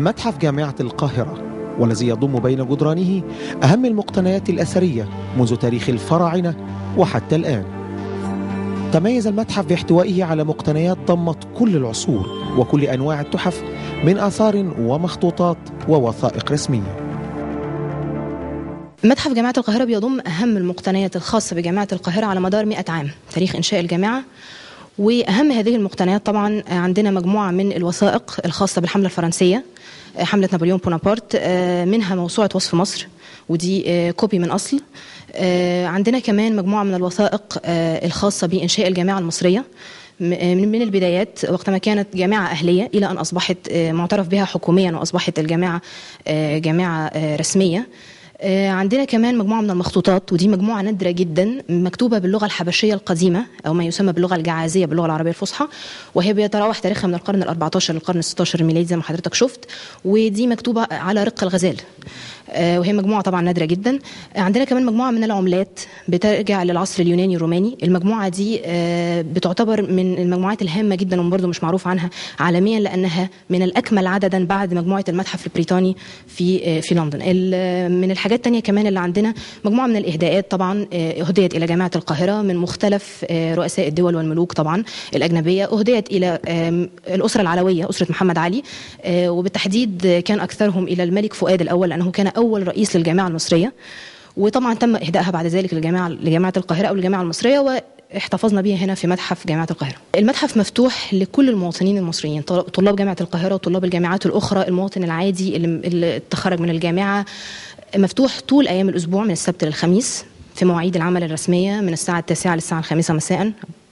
متحف جامعة القاهرة والذي يضم بين جدرانه أهم المقتنيات الأثرية منذ تاريخ الفراعنة وحتى الآن تميز المتحف باحتوائه على مقتنيات ضمت كل العصور وكل أنواع التحف من آثار ومخطوطات ووثائق رسمية متحف جامعة القاهرة بيضم أهم المقتنيات الخاصة بجامعة القاهرة على مدار 100 عام تاريخ إنشاء الجامعة وأهم هذه المقتنيات طبعا عندنا مجموعة من الوثائق الخاصة بالحملة الفرنسية حملة نابليون بونابرت منها موسوعة وصف مصر ودي كوبي من أصل عندنا كمان مجموعة من الوثائق الخاصة بإنشاء الجامعة المصرية من البدايات وقتما كانت جامعة أهلية إلى أن أصبحت معترف بها حكوميا وأصبحت الجامعة جامعة رسمية عندنا كمان مجموعة من المخطوطات ودي مجموعة نادرة جدا مكتوبة باللغة الحبشية القديمة أو ما يسمى باللغة الجعازية باللغة العربية الفصحى وهي بيتراوح تاريخها من القرن ال14 للقرن ال16 الميلادي زي ما حضرتك شفت ودي مكتوبة على رق الغزال وهي مجموعة طبعا نادرة جدا عندنا كمان مجموعة من العملات بترجع للعصر اليوناني الروماني المجموعة دي بتعتبر من المجموعات الهامة جدا وبرضه مش معروف عنها عالميا لأنها من الأكمل عددا بعد مجموعة المتحف البريطاني في في لندن من الحاجات التانية كمان اللي عندنا مجموعة من الإهداءات طبعا أهديت إلى جامعة القاهرة من مختلف رؤساء الدول والملوك طبعا الأجنبية أهديت إلى الأسرة العلوية أسرة محمد علي وبالتحديد كان أكثرهم إلى الملك فؤاد الأول لأنه كان أول رئيس للجامعة المصرية وطبعا تم إهدائها بعد ذلك للجامعة لجامعة القاهرة أو الجامعة المصرية و احتفظنا بيها هنا في متحف جامعة القاهرة المتحف مفتوح لكل المواطنين المصريين طلاب جامعة القاهرة وطلاب الجامعات الأخرى المواطن العادي اللي تخرج من الجامعة مفتوح طول أيام الأسبوع من السبت للخميس في مواعيد العمل الرسمية من الساعة التاسعة للساعة الخامسة مساء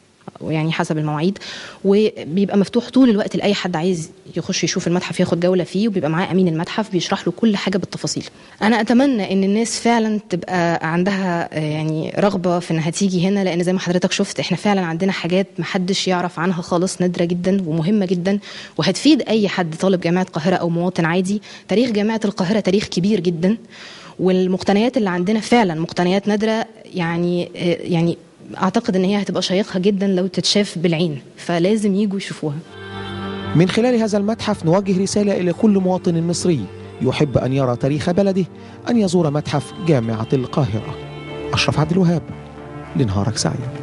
يعني حسب المواعيد وبيبقى مفتوح طول الوقت لاي حد عايز يخش يشوف المتحف ياخد جوله فيه وبيبقى معاه امين المتحف بيشرح له كل حاجه بالتفاصيل انا اتمنى ان الناس فعلا تبقى عندها يعني رغبه في انها تيجي هنا لان زي ما حضرتك شفت احنا فعلا عندنا حاجات محدش يعرف عنها خالص نادره جدا ومهمه جدا وهتفيد اي حد طالب جامعه القاهره او مواطن عادي تاريخ جامعه القاهره تاريخ كبير جدا والمقتنيات اللي عندنا فعلا مقتنيات نادره يعني يعني اعتقد ان هي هتبقى شيقه جدا لو تتشاف بالعين فلازم يجوا يشوفوها من خلال هذا المتحف نوجه رساله الى كل مواطن مصري يحب ان يرى تاريخ بلده ان يزور متحف جامعه القاهره اشرف عبد الوهاب لنهارك سعيد